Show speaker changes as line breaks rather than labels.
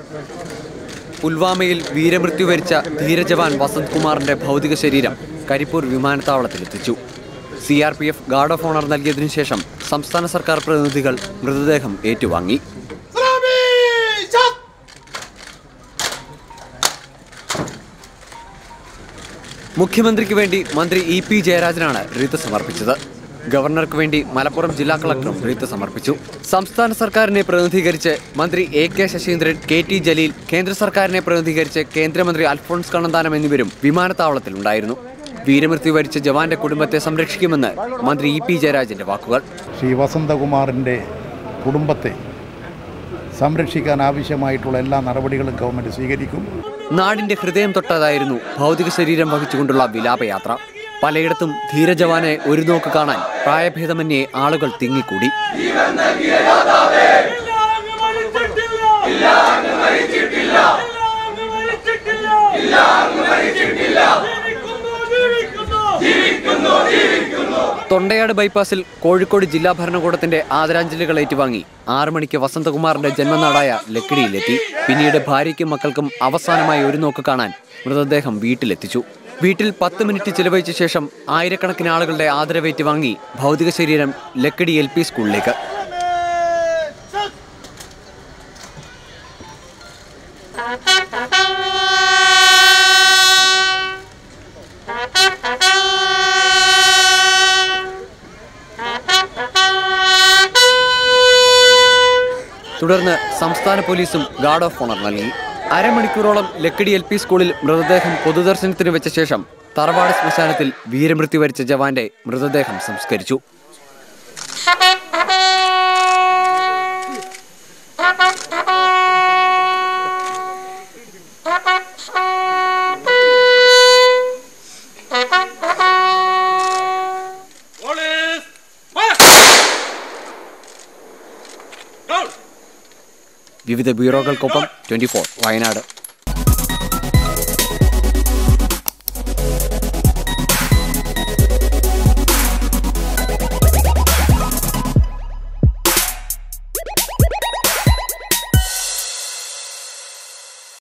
പുൽവാമയിൽ വീരമൃത്യു വരിച്ച ധീരജവാൻ വസന്ത് കുമാറിന്റെ ഭൗതിക ശരീരം കരിപ്പൂർ വിമാനത്താവളത്തിലെത്തിച്ചു C R P F guard of honour നൽകിയതിനു ശേഷം സംസ്ഥാന സർക്കാർ പ്രതിനിധികൾ മൃതദേഹം ഏറ്റുവാങ്ങി മുഖ്യമന്ത്രിക്ക് വേണ്ടി മന്ത്രി ഇ പി ജയരാജനാണ് റീത്ത് സമർപ്പിച്ചത് ഗവർണർക്ക് വേണ്ടി മലപ്പുറം ജില്ലാ കളക്ടറും റീത്ത് സമർപ്പിച്ചു സംസ്ഥാന സർക്കാരിനെ പ്രതിനിധീകരിച്ച് മന്ത്രി A K Saseendran K T Jaleel കേന്ദ്ര സർക്കാരിനെ പ്രതിനിധീകരിച്ച് കേന്ദ്രമന്ത്രി അൽഫോൺസ് കണ്ണന്താനം എന്നിവരും വിമാനത്താവളത്തിലുണ്ടായിരുന്നു വീരമൃത്യു വരിച്ച ജവാന്റെ കുടുംബത്തെ സംരക്ഷിക്കുമെന്ന് മന്ത്രി ഇ പി ജയരാജന്റെ വാക്കുകൾ
ശ്രീ വസന്തകുമാറിൻ്റെ കുടുംബത്തെ സംരക്ഷിക്കാൻ ആവശ്യമായിട്ടുള്ള എല്ലാ നടപടികളും ഗവൺമെൻറ് സ്വീകരിക്കും
നാടിന്റെ ഹൃദയം തൊട്ടതായിരുന്നു ഭൗതിക ശരീരം വഹിച്ചുകൊണ്ടുള്ള വിലാപയാത്ര പലയിടത്തും ധീരജവാനെ ഒരു നോക്ക് കാണാൻ പ്രായഭേദമന്യേ ആളുകൾ തിങ്ങിക്കൂടി തൊണ്ടയാട് ബൈപ്പാസിൽ കോഴിക്കോട് ജില്ലാ ഭരണകൂടത്തിന്റെ ആദരാഞ്ജലികൾ ഏറ്റുവാങ്ങി ആറു മണിക്ക് വസന്തകുമാറിന്റെ ജന്മനാടായ ലക്കിടിയിലെത്തി പിന്നീട് ഭാര്യയ്ക്കും മക്കൾക്കും അവസാനമായി ഒരു നോക്ക് കാണാൻ മൃതദേഹം വീട്ടിലെത്തിച്ചു വീട്ടിൽ പത്ത് മിനിറ്റ് ചിലവഴിച്ച ശേഷം ആയിരക്കണക്കിന് ആളുകളുടെ ആദരവേറ്റ് വാങ്ങി ഭൗതിക ശരീരം ലക്കിടി എൽ പി സ്കൂളിലേക്ക് തുടർന്ന് സംസ്ഥാന പോലീസും ഗാർഡ് ഓഫ് ഓണർ നൽകി അരമണിക്കൂറോളം ലക്കിടി എൽ പി സ്കൂളിൽ മൃതദേഹം പൊതുദർശനത്തിന് വെച്ച ശേഷം തറവാട് ശ്മശാനത്തിൽ വീരമൃത്യു വരിച്ച ജവാന്റെ മൃതദേഹം സംസ്കരിച്ചു
Police! March! Down!
വിവിധ ബ്യൂറോകൾക്കൊപ്പം ട്വന്റി വയനാട്